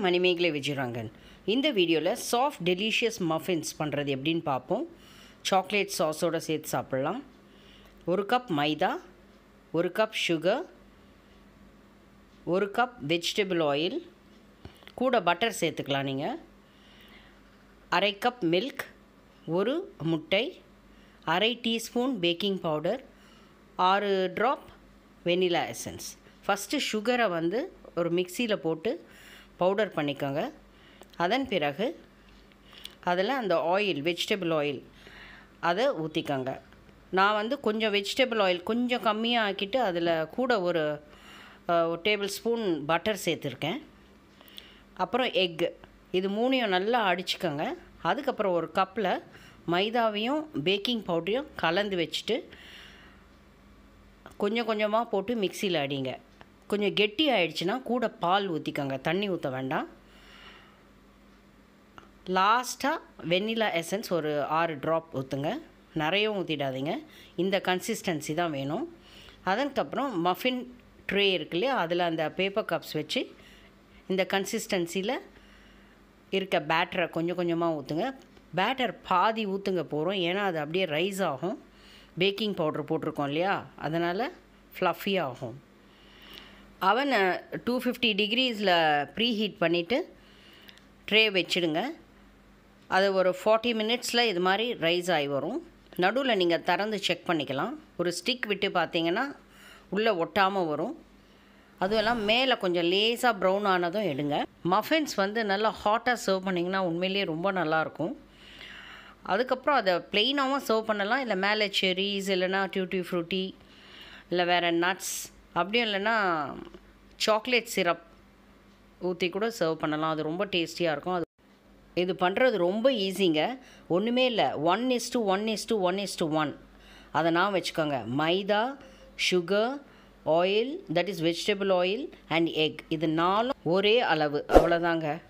மணிமேகலை விஜயரங்கன் இந்த வீடியோவில் soft delicious muffins பண்ணுறது எப்படின்னு பார்ப்போம் சாக்லேட் சாஸோடு சேர்த்து சாப்பிட்லாம் ஒரு கப் மைதா ஒரு கப் சுகர் ஒரு கப் வெஜிடபிள் ஆயில் கூட பட்டர் சேர்த்துக்கலாம் நீங்கள் அரை கப் மில்க் ஒரு முட்டை அரை டீஸ்பூன் பேக்கிங் பவுடர் ஆறு ட்ராப் வெனிலா எசன்ஸ் ஃபஸ்ட்டு சுகரை வந்து ஒரு மிக்சியில் போட்டு பவுடர் பண்ணிக்கோங்க அதன் பிறகு அதில் அந்த ஆயில் வெஜிடபிள் ஆயில் அதை ஊற்றிக்கோங்க நான் வந்து கொஞ்சம் வெஜிடபிள் ஆயில் கொஞ்சம் கம்மியாக ஆக்கிட்டு அதில் கூட ஒரு டேபிள் ஸ்பூன் பட்டர் சேர்த்துருக்கேன் அப்புறம் எக்கு இது மூணையும் நல்லா அடிச்சுக்கோங்க அதுக்கப்புறம் ஒரு கப்பில் மைதாவையும் பேக்கிங் பவுடரையும் கலந்து வச்சுட்டு கொஞ்சம் கொஞ்சமாக போட்டு மிக்சியில் அடிங்க கொஞ்சம் கெட்டி ஆயிடுச்சுன்னா கூட பால் ஊற்றிக்கோங்க தண்ணி ஊற்ற வேண்டாம் லாஸ்ட்டாக வெண்ணிலா எசன்ஸ் ஒரு ஆறு ட்ராப் ஊற்றுங்க நிறையவும் ஊற்றிடாதீங்க இந்த கன்சிஸ்டன்சி தான் வேணும் அதற்கப்புறம் மஃபின் ட்ரே இருக்கு இல்லையா அதில் அந்த பேப்பர் கப்ஸ் வச்சு இந்த கன்சிஸ்டன்சியில் இருக்க பேட்டரை கொஞ்சம் கொஞ்சமாக ஊற்றுங்க பேட்டர் பாதி ஊற்றுங்க போகிறோம் ஏன்னா அது அப்படியே ரைஸ் ஆகும் பேக்கிங் பவுடர் போட்டிருக்கோம் இல்லையா அதனால் ஃப்ளஃபி ஆகும் அவனை டூ ஃபிஃப்டி டிகிரீஸில் ப்ரீ ஹீட் பண்ணிவிட்டு ட்ரே வச்சுடுங்க அது ஒரு ஃபார்ட்டி மினிட்ஸில் இது மாதிரி ரைஸ் ஆகி வரும் நடுவில் நீங்கள் திறந்து செக் பண்ணிக்கலாம் ஒரு ஸ்டிக் விட்டு பார்த்தீங்கன்னா உள்ளே ஒட்டாமல் வரும் அதுவெல்லாம் மேலே கொஞ்சம் லேஸாக ப்ரௌன் ஆனதும் எடுங்க மஃபின்ஸ் வந்து நல்லா ஹாட்டாக சர்வ் பண்ணிங்கன்னா உண்மையிலேயே ரொம்ப நல்லாயிருக்கும் அதுக்கப்புறம் அதை ப்ளெயினாகவும் சர்வ் பண்ணலாம் இல்லை மேலே செரிஸ் இல்லைனா டியூட்டி ஃப்ரூட்டி இல்லை வேறு நட்ஸ் அப்படியும் இல்லைன்னா சாக்லேட் சிரப் ஊற்றி கூட சர்வ் பண்ணலாம் அது ரொம்ப டேஸ்டியாக இருக்கும் அது இது பண்ணுறது ரொம்ப ஈஸிங்க ஒன்றுமே இல்லை one is to one is to one is to one அதை நான் வச்சுக்கோங்க maida sugar oil that is vegetable oil and egg இது நாலும் ஒரே அளவு அவ்வளோதாங்க